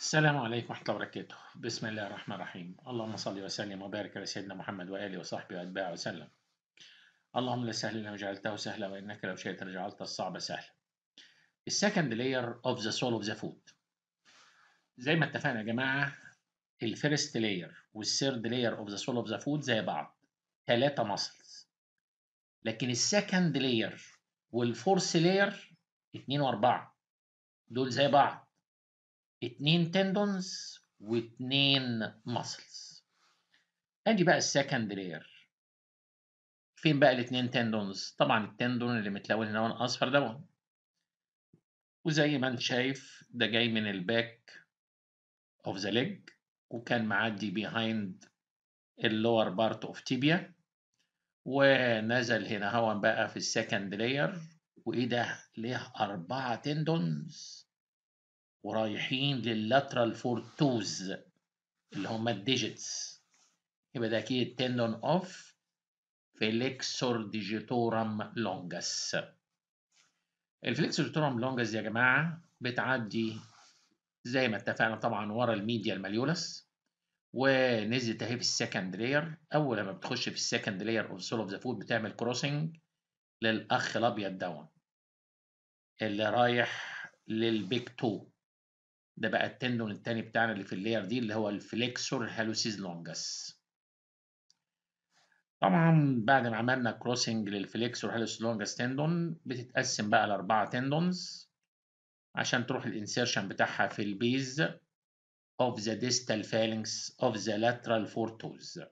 السلام عليكم ورحمة الله وبركاته بسم الله الرحمن الرحيم اللهم صل وسلم وبارك على سيدنا محمد وآله وصحبه وأتباعه وسلم اللهم لا سهل إلا ما جعلته سهلا وإنك لو شئت لجعلت الصعب سهلا السكند لاير اوف ذا سول اوف ذا فود زي ما اتفقنا يا جماعة الفيرست لاير والثيرد لاير اوف ذا سول اوف ذا فود زي بعض ثلاثة ماسلز لكن السكند لاير والفورث لاير اتنين وأربعة دول زي بعض اتنين تندونز واتنين ماسلز ادي بقى السكند لاير فين بقى الاتنين تندونز طبعا التندون اللي متلون هنا هو اصفر دون وزي ما انت شايف ده جاي من الباك اوف ذا ليج وكان معدي بيهايند اللور بارت اوف تيبيا ونزل هنا هو بقى في السكند لاير وايه ده ليه اربعه تندونز ورايحين لللاترال فورتوز اللي هم الديجيتس يبقى ده اكيد التندون اوف فليكسور ديجيتورم لونجس الفليكسور ديجيتورم لونجس يا جماعه بتعدي زي ما اتفقنا طبعا ورا الميديا الماليولس ونزلت اهي في السكند لاير اول لما بتخش في السكند لاير اوف سول اوف ذا فود بتعمل كروسنج للاخ الابيض دون اللي رايح للبيك تو ده بقى التندون التاني بتاعنا اللي في اللاير دي اللي هو الفليكسور هالوسيز لونجس طبعا بعد ما عملنا كروسنج للفليكسور هالوسيز لونجس تندون بتتقسم بقى لاربعه تندونز عشان تروح الانسيرشن بتاعها في البيز of the distal phalanx of the lateral four toes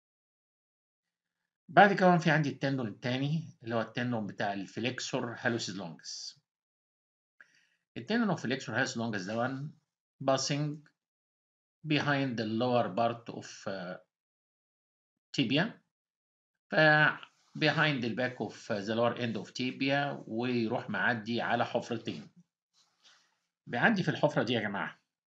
بعد كده في عندي التندون التاني اللي هو التندون بتاع الفليكسور هالوسيز لونجس التendon of flexor has longest the one passing behind the lower part of uh, tibia ف behind the back of the lower end of tibia ويروح معدي على حفرتين بيعدي في الحفرة دي يا جماعة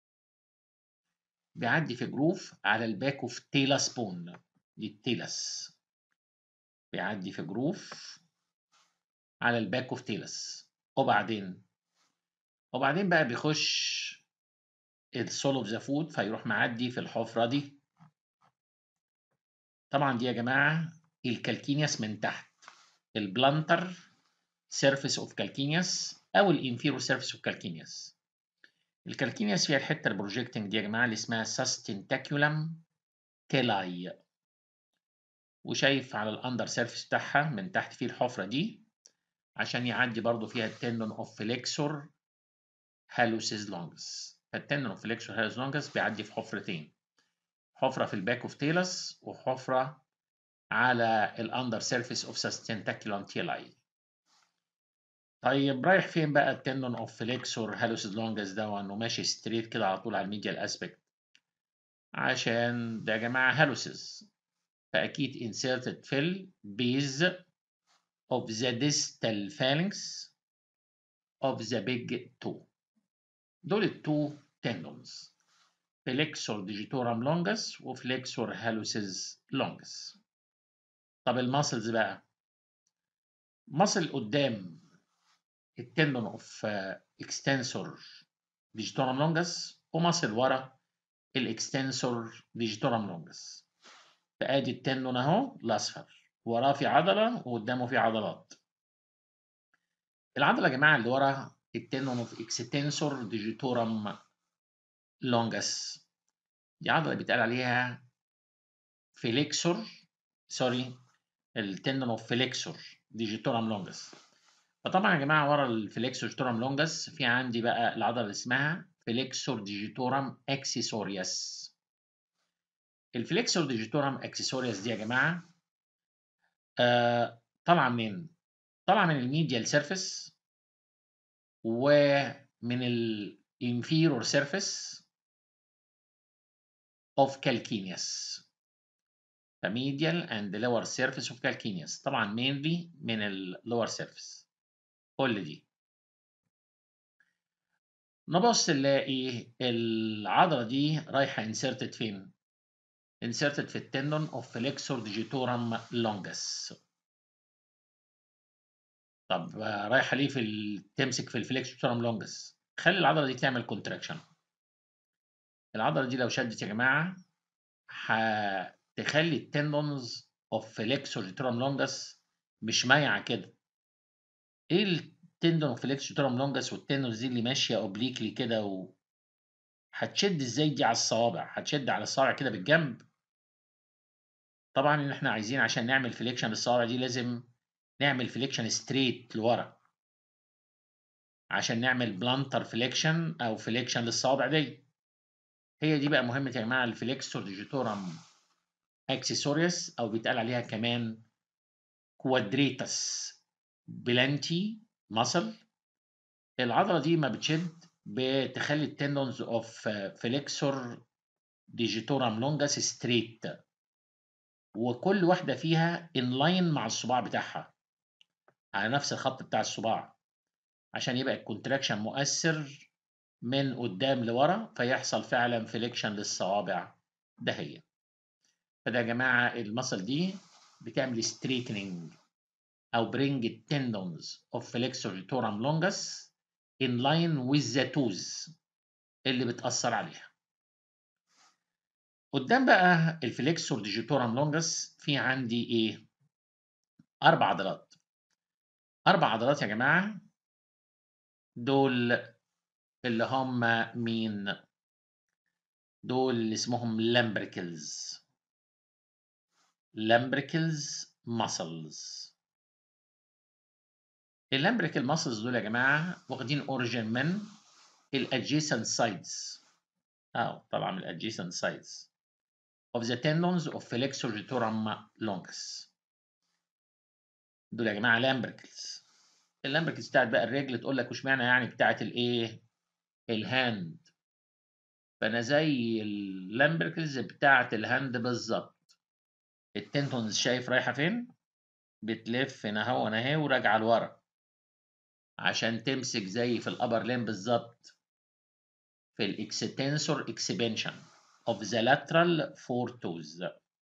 بيعدي في جروف على الباك اوف تيلاس بون دي التيلاس بيعدي في جروف على الباك اوف تيلاس وبعدين وبعدين بقى بيخش السول اوف ذا فود فيروح معدي في الحفره دي طبعا دي يا جماعه الكالكينياس من تحت البلانتر سيرفيس اوف كالكينياس او الانفيرو سيرفيس اوف كالكينياس الكالكينياس فيها الحته البروجيكتنج دي يا جماعه اللي اسمها ساستنتاكيولم تيلاي وشايف على الاندر سيرفيس بتاعها من تحت فيه الحفره دي عشان يعدي برضو فيها التندون اوف فليكسور هالوسيز لونجس فالتندون اوف فليكسور هالوسيز لونجس بيعدي في حفرتين حفره في الباك اوف تيلس وحفره على الاندر سيرفيس اوف ساستنتاكيولم تيلاي طيب رايح فين بقى التندون اوف فليكسور هالوسيز لونجس ده وانه ماشي ستريت كده على طول على الميديال اسبكت عشان ده يا جماعه هالوسيز فاكيد انسيرتد في البيز of the distal phalanx of the big toe دول التو tendons flexor digitorum longus وفليكسور هالوسيز longus طب الماسلز بقى ماسل قدام التندون اوف اكستنسور ديجيتورم لونجس وماسل ورا الاكستنسور ديجيتورم لونجس فادي التندون اهو الاصفر وراه في عضله وقدامه في عضلات العضله يا جماعه اللي ورا التندون اوف اكستنسور ديجيتورم لونجس دي عضله بيتقال عليها فليكسور سوري التندون اوف فليكسور ديجيتورم لونجس فطبعا يا جماعه ورا الفليكسور ديجيتورم لونجس في عندي بقى العضله اللي اسمها فليكسور ديجيتورم اكسسوريوس الفليكسور ديجيتورم اكسسوريوس دي يا جماعه آه طالعه منين؟ طالعه من الميديال سيرفيس ومن الانفيرور سيرفيس اوف calcaneus the medial and the lower surface of calcaneus طبعا mainly من ال lower surface كل دي نبص نلاقي العضلة دي رايحة inserted فين؟ inserted في التندون of flexor digitorum longus طب رايحة ليه في ال... تمسك في الفليكسور digitorum longus خلي العضلة دي تعمل contraction العضلة دي لو شدت يا جماعة هتخلي التندونز اوف فليكسور جيتورام لونجس مش مايعة كده ايه التندون اوف فليكسور جيتورام لونجس والتندونز دي اللي ماشية اوبليكلي كده و هتشد ازاي دي على الصوابع هتشد على الصابع كده بالجنب طبعا ان احنا عايزين عشان نعمل فليكشن للصوابع دي لازم نعمل فليكشن ستريت لورا عشان نعمل بلانتر فليكشن او فليكشن للصوابع دي هي دي بقى مهمة يا جماعة الفليكسور ديجيتورم اكسسوريوس او بيتقال عليها كمان كوادريتس بلانتي ماسل العضلة دي ما بتشد بتخلي التندونز اوف فليكسور ديجيتورم لونجاس ستريت وكل واحدة فيها انلاين مع الصباع بتاعها على نفس الخط بتاع الصباع عشان يبقى الكونتراكشن مؤثر من قدام لورا فيحصل فعلا فليكشن للصوابع دهية فده يا جماعة المصل دي بتعمل ستريتنينج أو bring tendons of flexor torum longus in line with the toes اللي بتأثر عليها قدام بقى الفليكسور ديجيتورام لونجس في عندي ايه؟ أربع عضلات أربع عضلات يا جماعة دول اللي هم مين؟ دول اللي اسمهم لامبريكلز لامبريكلز ماسلز اللامبريكل ماسلز دول يا جماعة واخدين اوريجين من الادجيسنت سايدز اه طبعا من الادجيسنت سايدز of the tendons of flexor gitorum longus دول يا جماعة لامبريكلز اللامبريكلز بتاعت بقى الرجل تقول لك واشمعنى يعني بتاعت الايه الهاند فانا زي اللامبريكلز بتاعت الهاند بالظبط التنتونز شايف رايحه فين بتلف هنا اهو هنا اهي وراجعه لورا عشان تمسك زي في الابر لين بالظبط في الاكستنسور اكسبنشن of the lateral four toes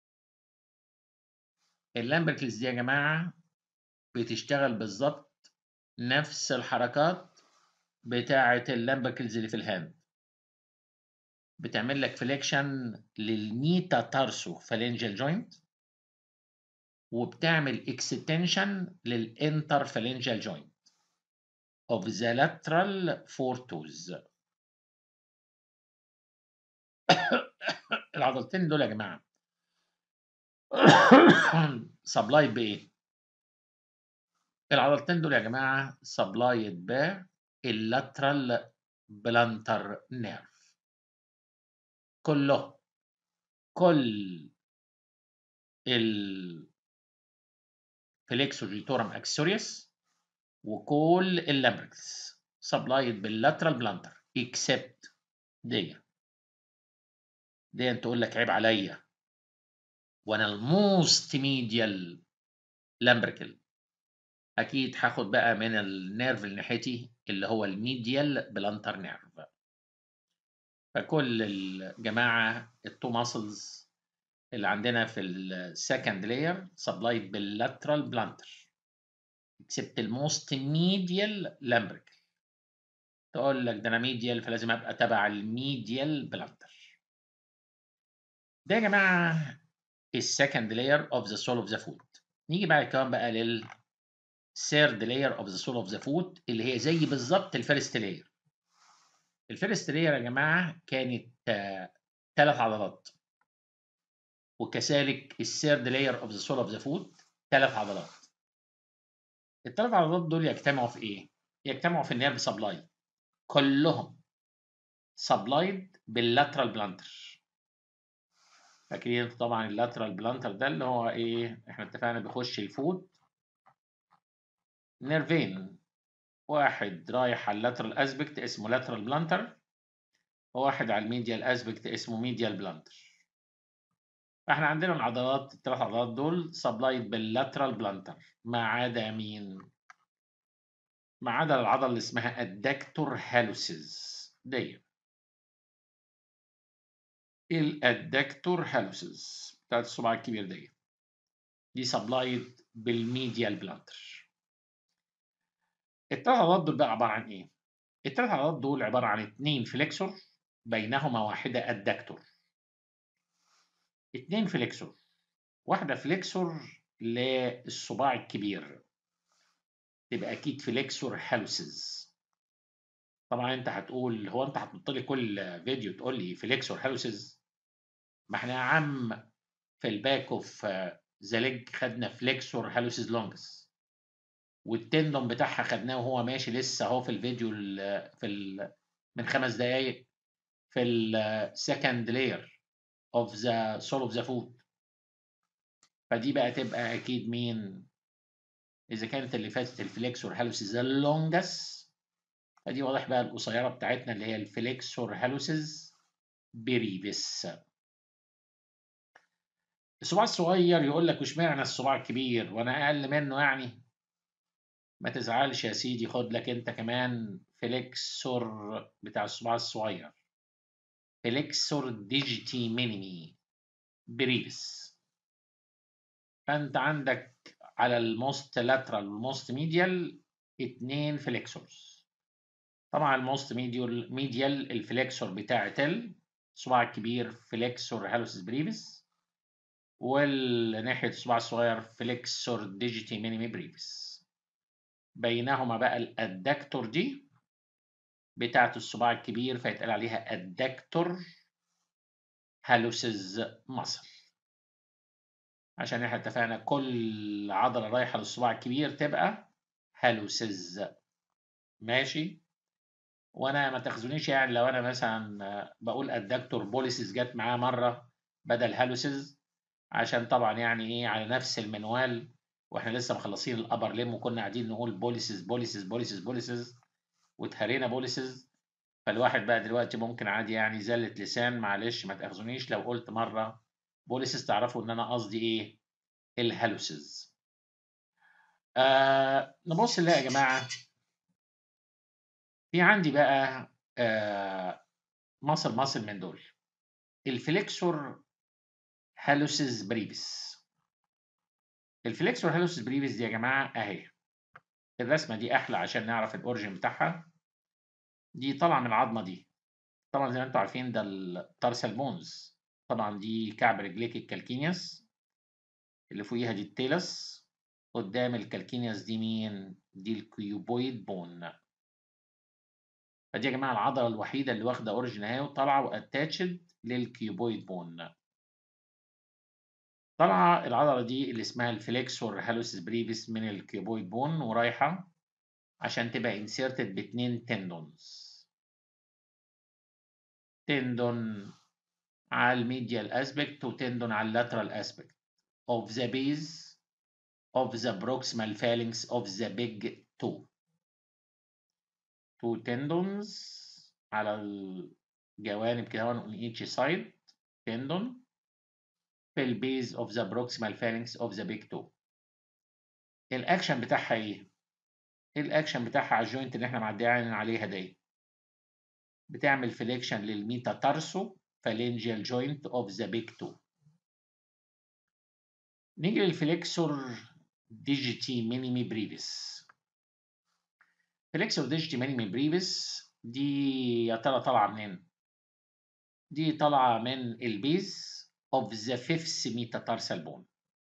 اللامبريكلز دي يا جماعه بتشتغل بالظبط نفس الحركات بتاعة اللامبركلز اللي في الهاند بتعمل لك فليكشن للميتا تارسو فالنجل جوينت وبتعمل اكستنشن للانتر فالنجل جوينت of the lateral four toes العضلتين دول يا جماعة سبلايد بإيه؟ العضلتين دول يا جماعة سبلايد ب اللاترال بلانتر نيرف كله كل ال فليكسوجيتورم اكسوريوس وكل اللامبركس سبلايد باللاترال بلانتر اكسبت دي دي تقول لك عيب عليا وانا الموست ميديال لامبركل اكيد هاخد بقى من النيرف اللي ناحيتي اللي هو الميديال بلانتر نيرف فكل الجماعه التو ماسلز اللي عندنا في السكند لاير سبلايد باللاترال بلانتر اكسبت الموست ميديال لامبريكل تقول لك ده انا ميديال فلازم ابقى تبع الميديال بلانتر ده يا جماعه السكند لاير اوف ذا سول اوف ذا فوت نيجي بعد كمان بقى لل third layer of the sole of the foot اللي هي زي بالظبط الفيرست لاير الفيرست لاير يا جماعه كانت ثلاث عضلات وكذلك الثيرد لاير اوف ذا سول اوف ذا فوت ثلاث عضلات الثلاث عضلات دول يجتمعوا في ايه يجتمعوا في النيرف سبلاي كلهم سبلايد باللاترال بلانتر فاكرين طبعا اللاترال بلانتر ده اللي هو ايه احنا اتفقنا بيخش الفوت نيرفين واحد رايح على اللاترال اسبكت اسمه لاترال بلانتر وواحد على الميديال اسبكت اسمه ميديال بلانتر فاحنا عندنا العضلات الثلاث عضلات دول سبلايد باللاترال بلانتر ما عدا مين ما عدا العضله اللي اسمها الدكتور هالوسيز دي الادكتور هالوسيز بتاعت الصباع الكبير دي دي سبلايد بالميديال بلانتر الثلاث عضلات دول بقى عباره عن ايه؟ الثلاث عضلات دول عباره عن اثنين فليكسور بينهما واحدة الدكتور اتنين فليكسور واحدة فليكسور للصباع الكبير تبقى أكيد فليكسور هالوسز طبعا أنت هتقول هو أنت هتحط لي كل فيديو تقول لي فليكسور هالوسز ما احنا يا عم في الباك اوف ذا ليج خدنا فليكسور هالوسز لونجس والتندون بتاعها خدناه وهو ماشي لسه اهو في الفيديو ال في ال من خمس دقايق في السكند لاير اوف ذا سول اوف ذا فود فدي بقى تبقى اكيد مين اذا كانت اللي فاتت الفليكسور هالوسز اللونجس فدي واضح بقى القصيره بتاعتنا اللي هي الفليكسور هالوسز بريفيس الصباع الصغير يقول لك واشمعنى الصباع الكبير وانا اقل منه يعني ما تزعلش يا سيدي خد لك انت كمان فليكسور بتاع الصباع الصغير فليكسور ديجيتي مينيمي بريفس فانت عندك على الموست لاترال والموست ميديال اتنين فليكسورز طبعا الموست ميديال ميديال الفليكسور بتاع تل الصباع الكبير فليكسور هالوسس بريفس والناحية الصباع الصغير فليكسور ديجيتي مينيمي بريفس بينهما بقى الادكتور دي بتاعة الصباع الكبير فيتقال عليها الدكتور هالوسز مصل عشان احنا اتفقنا كل عضلة رايحة للصباع الكبير تبقى هالوسز ماشي وانا ما تاخذونيش يعني لو انا مثلا بقول الدكتور بوليسز جت معاه مرة بدل هالوسز عشان طبعا يعني ايه على نفس المنوال واحنا لسه مخلصين الابر ليم وكنا قاعدين نقول بوليسز بوليسز بوليسز بوليسز واتهرينا بوليسز فالواحد بقى دلوقتي ممكن عادي يعني زلة لسان معلش ما تاخذونيش لو قلت مرة بوليسز تعرفوا ان انا قصدي ايه الهالوسز آه نبص نلاقي يا جماعة في عندي بقى آه مصل مصل من دول الفليكسور هالوسز بريفيس الفليكسور هالوسز بريفيس دي يا جماعة اهي الرسمة دي أحلى عشان نعرف الأوريجين بتاعها دي طالعة من العظمة دي طبعا زي ما انتم عارفين ده التارسال بونز طبعا دي كعب رجليك الكالكينيوس اللي فوقيها دي التيلس قدام الكالكينيوس دي مين؟ دي الكيوبويد بون فدي يا جماعة العضلة الوحيدة اللي واخدة أوريجين اهي وطالعة واتاتشد للكيوبويد بون طالعة العضلة دي اللي اسمها الفليكسور هالوسيس بريفيس من الكيوبويد بون ورايحة عشان تبقى انسيرتد باتنين تندونز تندون على الميديال اسبكت وتندون على اللاترال اسبكت of the base of the proximal phalanx of the big toe two tendons على الجوانب كده on each side tendon في البيز of the proximal phalanx of the big toe الاكشن بتاعها ايه الاكشن بتاعها على الجوينت اللي احنا معديين عليها دي بتعمل فليكشن للميتا تارسو فالنجيال جوينت اوف ذا بيج تو نيجي للفليكسور ديجيتي مينيمي بريفيس فليكسور ديجيتي مينيمي بريفيس دي يا ترى طالعه منين دي طالعه من البيز of the fifth metatarsal bone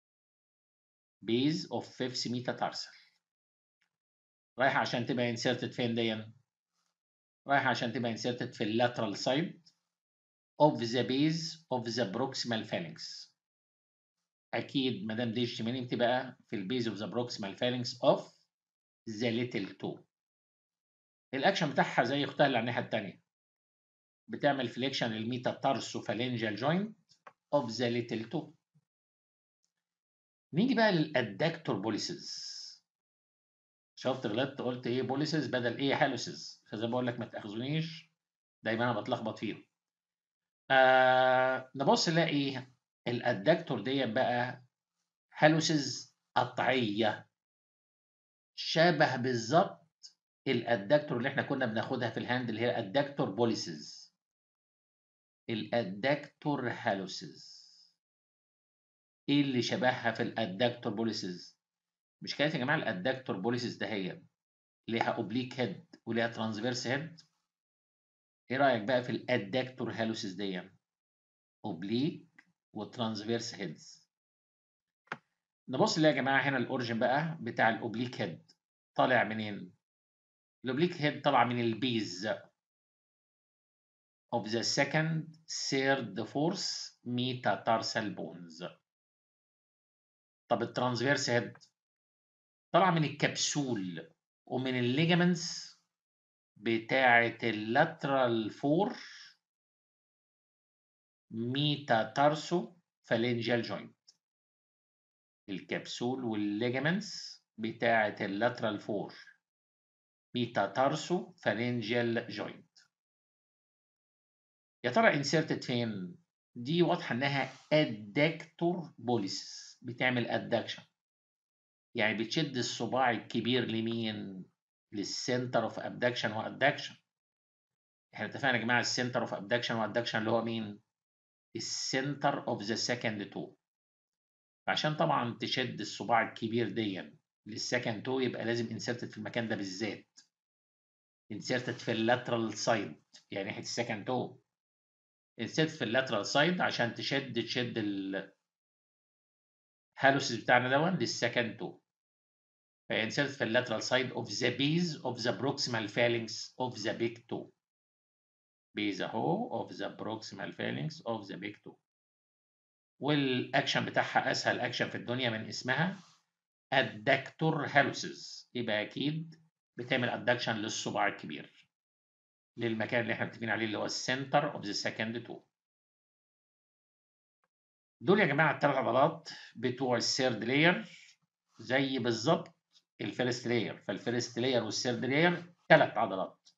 base of fifth metatarsal رايحة عشان تبقى inserted فين دي؟ رايحة عشان تبقى inserted في lateral side of the base of the proximal phalanx أكيد ما دام دي منين تبقى في البيز of the proximal phalanx of the little toe الأكشن بتاعها زي أختها اللي على الناحية التانية بتعمل فليكشن للميتا تارسو فالنجال جوينت of the little toe نيجي بقى للادكتور بوليسز شفت غلطت قلت ايه بوليسز بدل ايه هالوسز فزي ما بقول لك ما تاخذونيش دايما انا بتلخبط فيهم آه نبص نلاقي الادكتور دي بقى هالوسز قطعيه شبه بالظبط الادكتور اللي احنا كنا بناخدها في الهاند اللي هي الادكتور بوليسز الادكتور هالوسز ايه اللي شبهها في الادكتور بوليسز مش كانت يا جماعه الادكتور بوليسز ده هي ليها اوبليك هيد وليها ترانسفيرس هيد ايه رايك بقى في الادكتور هالوسيس دي اوبليك وترانسفيرس هيدز نبص يا جماعه هنا الاوريجن بقى بتاع الاوبليك هيد طالع منين الاوبليك هيد طالع من البيز of the second third fourth metatarsal bones طب الترانسفيرس هيد طالع من الكبسول ومن الليجامنتس بتاعة اللاترال فور ميتاتارسو فالنجيال جوينت الكبسول والليجامنتس بتاعة اللاترال فور ميتاتارسو فالنجيال جوينت يا ترى انسيرتد فين دي واضحه انها ادكتور بوليس بتعمل ادكشن يعني بتشد الصباع الكبير لمين للسنتر اوف ابدكشن وادكشن احنا اتفقنا يا جماعه السنتر اوف ابدكشن وادكشن اللي هو مين السنتر اوف ذا سكند تو عشان طبعا تشد الصباع الكبير دي للسكند تو يبقى لازم انسرتد في المكان ده بالذات انسرتد في اللاترال سايد يعني ناحيه السكند تو انسرتد في اللاترال سايد عشان تشد تشد الهالوسيس بتاعنا دون للسكند تو فانسرت في اللاترال سايد اوف ذا بيز اوف ذا بروكسيمال فالنكس اوف ذا بيج تو بيز اهو اوف ذا بروكسيمال فالنكس اوف ذا بيج تو والاكشن بتاعها اسهل اكشن في الدنيا من اسمها الدكتور هالوسيس يبقى اكيد بتعمل ادكشن للصباع الكبير للمكان اللي احنا متفقين عليه اللي هو السنتر اوف ذا سكند تو دول يا جماعه الثلاث عضلات بتوع السيرد لاير زي بالظبط الفيرست لاير فالفيرست لاير والسيرد لاير ثلاث عضلات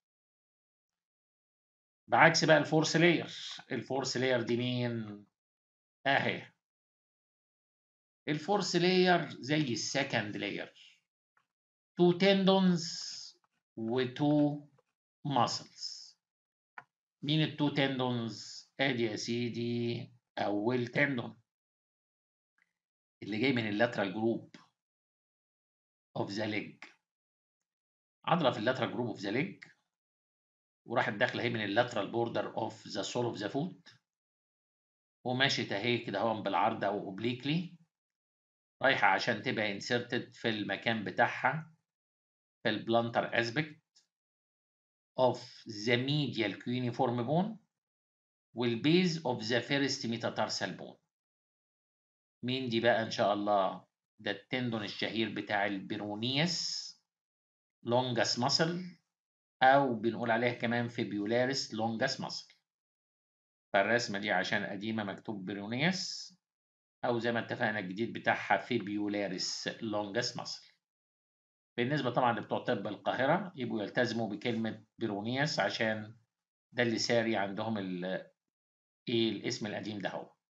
بعكس بقى الفورس لاير الفورس لاير دي مين اهي الفورس لاير زي السكند لاير تو تندونز وتو ماسلز مين التو تندونز ادي يا سيدي اول تندون اللي جاي من اللاترال جروب اوف ذا ليج عضله في اللاترال جروب اوف ذا ليج وراحت داخله اهي من اللاترال بوردر اوف ذا سول اوف ذا فوت وماشيه اهي كده اهو بالعرض او اوبليكلي رايحه عشان تبقى انسرتد في المكان بتاعها في البلانتر اسبكت اوف ذا ميديال كيونيفورم بون والبيز اوف ذا فيرست ميتاتارسال بون مين دي بقى ان شاء الله ده التندون الشهير بتاع البيرونيس لونجاس ماسل او بنقول عليها كمان فيبيولاريس لونجاس ماسل فالرسمه دي عشان قديمه مكتوب بيرونيس او زي ما اتفقنا الجديد بتاعها فيبيولاريس لونجاس ماسل بالنسبه طبعا لبتوع طب القاهره يبقوا يلتزموا بكلمه بيرونيس عشان ده اللي ساري عندهم ايه الاسم القديم ده هو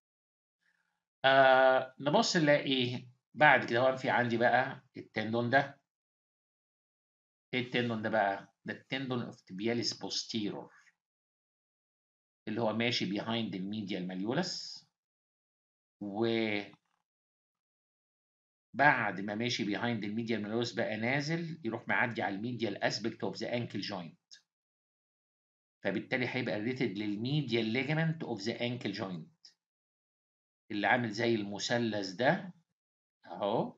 آه نبص نلاقي ايه بعد كده هو في عندي بقى التندون ده ايه التندون ده بقى ده التندون اوف تبياليس بوستيرور اللي هو ماشي بيهايند الميديال ماليولس و بعد ما ماشي بيهايند الميديال ماليولس بقى نازل يروح معدي على الميديال اسبكت اوف ذا انكل جوينت فبالتالي هيبقى ريتد للميديال ليجمنت اوف ذا انكل جوينت اللي عامل زي المثلث ده اهو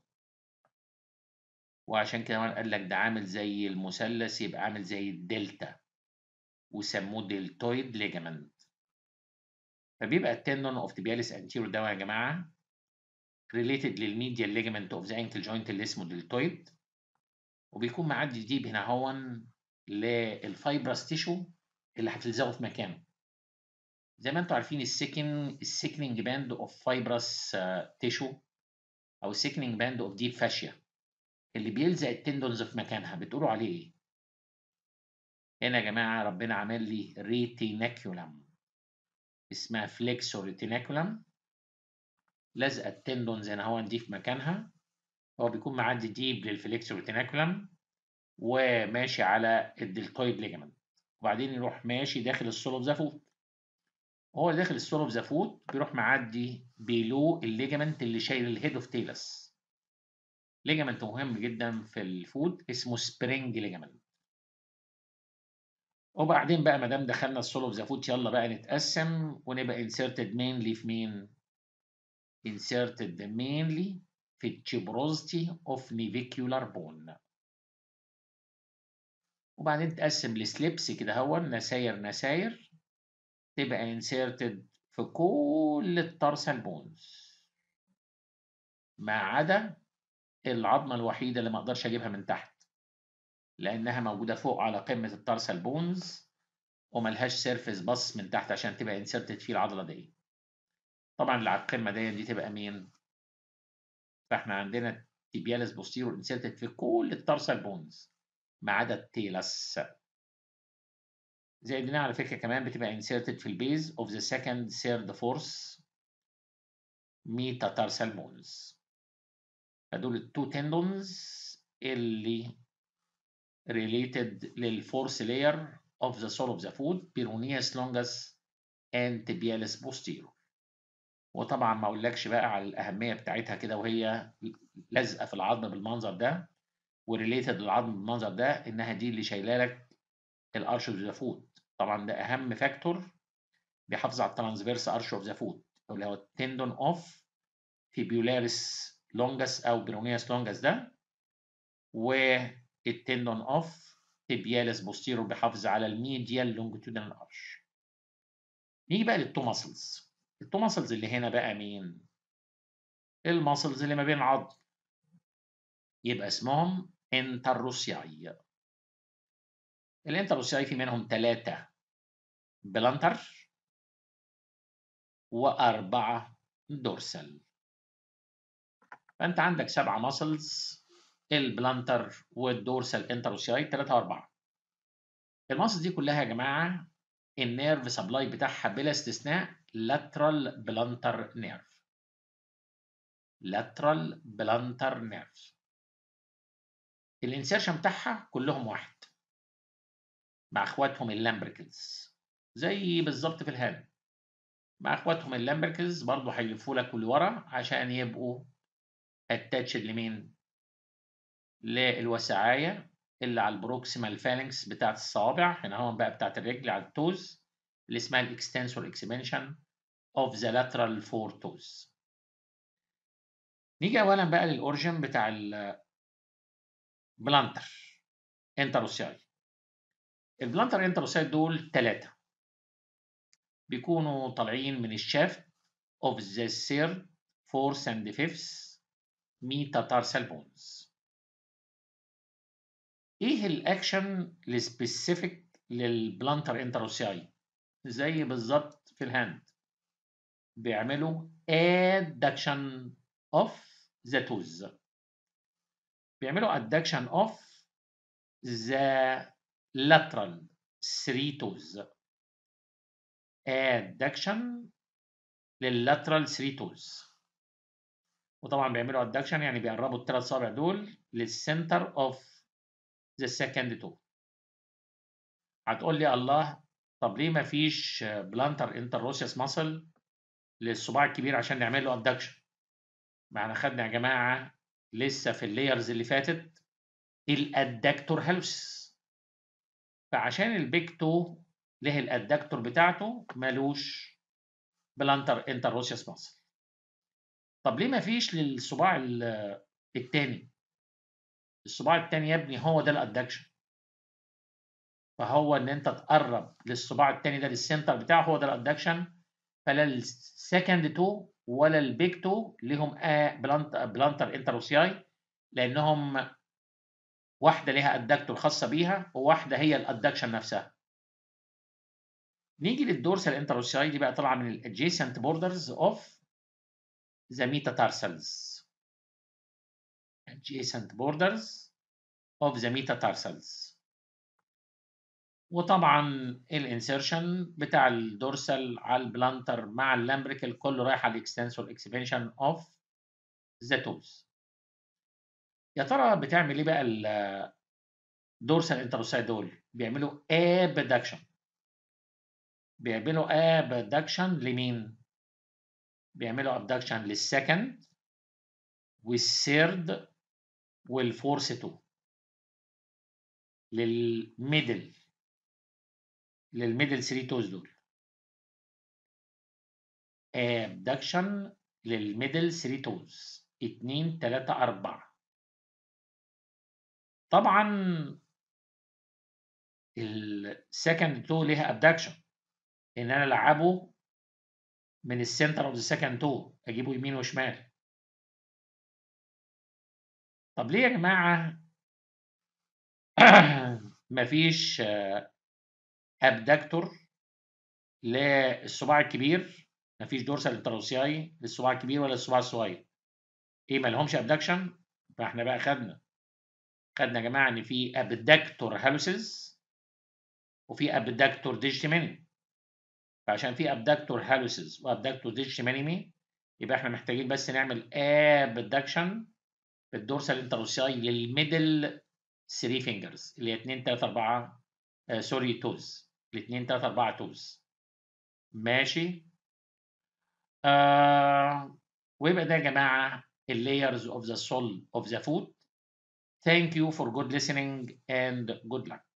وعشان كده قال لك ده عامل زي المثلث يبقى عامل زي الدلتا وسموه دلتويد ليجمنت فبيبقى التندون اوف تبياليس انتيرو ده يا جماعه ريليتد للميديال ليجمنت اوف ذا انكل جوينت اللي اسمه دلتويد وبيكون معدي ديب هنا هون للفايبرس تيشو اللي هتلزقه في مكانه زي ما انتم عارفين السكن السكننج باند اوف فايبرس تيشو او السكننج باند اوف ديب فاشيا اللي بيلزق التندونز في مكانها بتقولوا عليه ايه هنا يا جماعه ربنا عامل لي ريتيناكيولم اسمها فليكسو ريتيناكيولم لازقه التندونز هنا هو دي في مكانها هو بيكون معدي ديب للفليكسو ريتيناكيولم وماشي على الدلتويد ليجمنت وبعدين يروح ماشي داخل السول اوف ذا فوت وهو داخل السول اوف ذا فوت بيروح معدي بيلو الليجمنت اللي شايل الهيد اوف تيلس ليجمنت مهم جدا في الفوت اسمه سبرينج ليجمنت وبعدين بقى ما دام دخلنا السول اوف ذا فوت يلا بقى نتقسم ونبقى inserted mainly في مين؟ inserted mainly في التشيبروزتي اوف نيفيكيولار بون وبعدين تقسم لسليبس كده هو نساير نساير تبقى inserted في كل الترسل بونز ما عدا العظمة الوحيدة اللي ما اقدرش اجيبها من تحت لانها موجودة فوق على قمة الترسل بونز وملهاش سيرفيس بص من تحت عشان تبقى انسرتد فيه العضلة دي طبعا اللي على القمة دي دي تبقى مين؟ فاحنا عندنا تيبيالس بوستيرور انسرتد في كل الترسل بونز ما عدا التيلس زي دي على فكرة كمان بتبقى inserted في البيز of the second third fourth metatarsal bones فدول التو تندونز اللي related للفورث layer of the sole of the foot peroneus longus and tibialis posterior وطبعا ما اقولكش بقى على الاهميه بتاعتها كده وهي لازقه في العظم بالمنظر ده وريليتد للعظم بالمنظر ده انها دي اللي شايله لك الارش اوف ذا فوت طبعا ده اهم فاكتور بيحافظ على الترانسفيرس ارش اوف ذا فوت اللي هو التندون اوف فيبيولاريس لونجس او بيرونياس لونجس ده والتندون اوف تيبياليس بوستيرو بيحافظ على الميديال لونجيتودينال ارش نيجي بقى للتو ماسلز التو ماسلز اللي هنا بقى مين الماسلز اللي ما بين العظم يبقى اسمهم انتروسياي الانتروسياي في منهم ثلاثة بلانتر وأربعة دورسال فأنت عندك سبعة ماسلز البلانتر والدورسال انتروسياي ثلاثة وأربعة الماسلز دي كلها يا جماعة النيرف سبلاي بتاعها بلا استثناء lateral بلانتر نيرف lateral بلانتر نيرف الانسيرشن بتاعها كلهم واحد مع اخواتهم اللامبركلز زي بالظبط في الهاند مع اخواتهم اللامبركلز برضه هيلفوا لك لورا عشان يبقوا اتاتشد لمين؟ للوسعايه اللي على البروكسيمال فالنكس بتاعت الصوابع هنا هون بقى بتاعت الرجل على التوز اللي اسمها الاكستنسور اكسبنشن اوف ذا لاترال فور توز نيجي اولا بقى للاورجن بتاع البلانتر انتروسياي البلانتر انتروسايت دول ثلاثة بيكونوا طالعين من الشافت of the third, fourth and fifth metatarsal bones. ايه الاكشن السبيسيفيك للبلانتر انتروساي زي بالظبط في الهاند بيعملوا adduction of the toes بيعملوا adduction of the lateral three toes adduction لللاترال 3 toes وطبعا بيعملوا adduction يعني بيقربوا الثلاث صابع دول للسنتر اوف ذا سكند toe هتقول لي الله طب ليه ما فيش بلانتر انتروسيس ماسل للصباع الكبير عشان نعمل له adduction ما احنا خدنا يا جماعه لسه في اللايرز اللي فاتت الادكتور هالوس فعشان البيج تو له الادكتور بتاعته ملوش بلانتر انتروسيس ماسل طب ليه ما فيش للصباع الثاني الصباع الثاني يا ابني هو ده الادكشن فهو ان انت تقرب للصباع الثاني ده للسنتر بتاعه هو ده الادكشن فلا السكند تو ولا البيج تو ليهم بلانتر انتروسياي لانهم واحدة ليها ادكتور خاصة بيها وواحدة هي الادكشن نفسها. نيجي للدورسال انتروسياي دي بقى طالعة من الادجيسنت بوردرز اوف ذا metatarsals. adjacent borders of the metatarsals. وطبعا الانسيرشن بتاع الدورسال على البلانتر مع اللامبريكال كله رايح على الاكستنسور اكسبنشن اوف ذا توز. يا ترى بتعمل ايه بقى الدورسال انتروسايت دول؟ بيعملوا ابدكشن بيعملوا ابدكشن لمين؟ بيعملوا ابدكشن للسكند والثيرد والفورث تو للميدل للميدل 3 توز دول ابدكشن للميدل 3 توز 2 3 4 طبعا السكند تو ليها ابدكشن ان انا العبه من السنتر اوف ذا سكند تو اجيبه يمين وشمال طب ليه يا جماعه مفيش ابدكتور للصباع الكبير مفيش دورسال انتروسياي للصباع الكبير ولا الصباع الصغير ايه ما لهمش ابدكشن فاحنا بقى خدنا خدنا يا جماعه ان في ابدكتور هالوسز وفي ابدكتور ديجيتيميني فعشان في ابدكتور هالوسز وابدكتور ديجيتيميني يبقى احنا محتاجين بس نعمل ابدكشن بالدورسال انتروسياي للميدل 3 فينجرز اللي هي 2 3 4 آه سوري توز الاثنين 3 4 توز ماشي آه ويبقى ده يا جماعه اللايرز اوف ذا سول اوف ذا فوت Thank you for good listening and good luck.